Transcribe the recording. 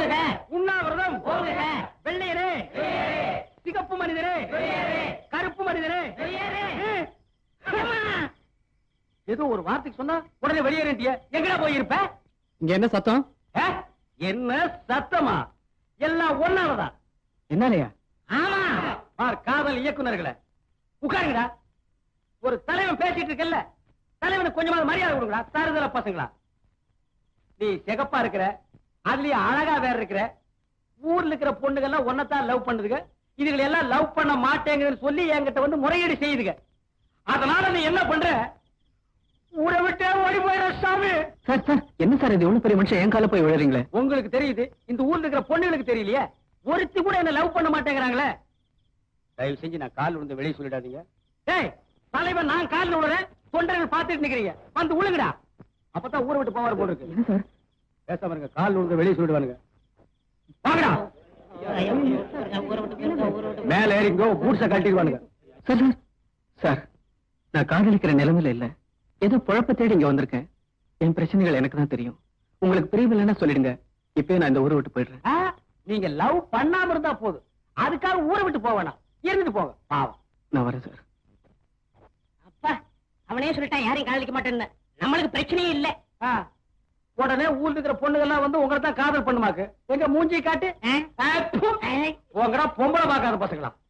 உண்ணாவிரதம் வெள்ளையரே சிகப்பு மனிதரே கருப்பு மனிதரே ஏதோ ஒரு வார்த்தைக்கு சொன்னா உடனே வெளியேறிட்டிய எங்கடா போயிருப்ப இங்க என்ன சத்தம் ஆ? என்ன சத்தமா எல்லாம் ஒன்னாவதா என்னாலயா ஆமா பார் காதல் இயக்குனர்களே உட்காருங்கடா ஒரு தலைவன் பேசிட்டு இருக்கல்ல தலைவனுக்கு கொஞ்சமாவது மரியாதை கொடுங்கடா தருதல பசங்களா நீ சிகப்பா இருக்கிற அதுலயும் அழகா வேற இருக்கிற ஊர்ல இருக்கிற பொண்ணுங்க எல்லாம் ஒன்னதான் லவ் பண்ணுதுங்க இதுகளை எல்லாம் லவ் பண்ண மாட்டேங்குதுன்னு சொல்லி என்கிட்ட வந்து முறையீடு செய்யுதுங்க அதனால நீ என்ன பண்ற ஊரை விட்டே ஓடி போயிட சாமி சார் சார் என்ன சார் இது எவ்வளவு பெரிய மனுஷன் என் கால போய் விழுறீங்களே உங்களுக்கு தெரியுது இந்த ஊர்ல இருக்கிற பொண்ணுங்களுக்கு தெரியலையே ஒருத்தி கூட என்ன லவ் பண்ண மாட்டேங்கிறாங்களே தயவு செஞ்சு நான் கால் விழுந்து வெளியே சொல்லிடாதீங்க டேய் தலைவன் நான் கால் விழுறேன் தொண்டர்கள் பார்த்துட்டு நிக்கிறீங்க வந்து உழுங்கடா அப்பதான் ஊரை விட்டு போவார் போல இருக்கு என்ன சார் பேசாம இருங்க கால் விழுந்து வெளியே சொல்லிடுவானுங்க வாங்கடா மேல ஏறிங்கோ பூட்ஸ கழட்டிடுவானுங்க சார் சார் சார் நான் காதலிக்கிற நிலைமையில இல்ல ஏதோ குழப்ப தேடி இங்க வந்திருக்கேன் என் பிரச்சனைகள் எனக்கு தான் தெரியும் உங்களுக்கு பிரியவில்லைன்னா சொல்லிடுங்க இப்பயே நான் இந்த ஊரை விட்டு போயிடுறேன் ஆ, நீங்க லவ் பண்ணாம இருந்தா போதும் அதுக்காக ஊரை விட்டு போக வேணாம் இருந்துட்டு போங்க பாவம் நான் வரேன் சார் அப்பா அவனே சொல்லிட்டான் யாரையும் காதலிக்க மாட்டேன்னு நம்மளுக்கு பிரச்சனையே இல்ல ஆ. உடனே ஊர்ல இருக்கிற பொண்ணுங்கெல்லாம் வந்து உங்களை தான் காதல் பண்ணுமாக்கு எங்க மூஞ்சி காட்டு ஆ? ஆ, ப்பு. ஏய், உங்கடா பொம்பளை பார்க்காத பசங்களா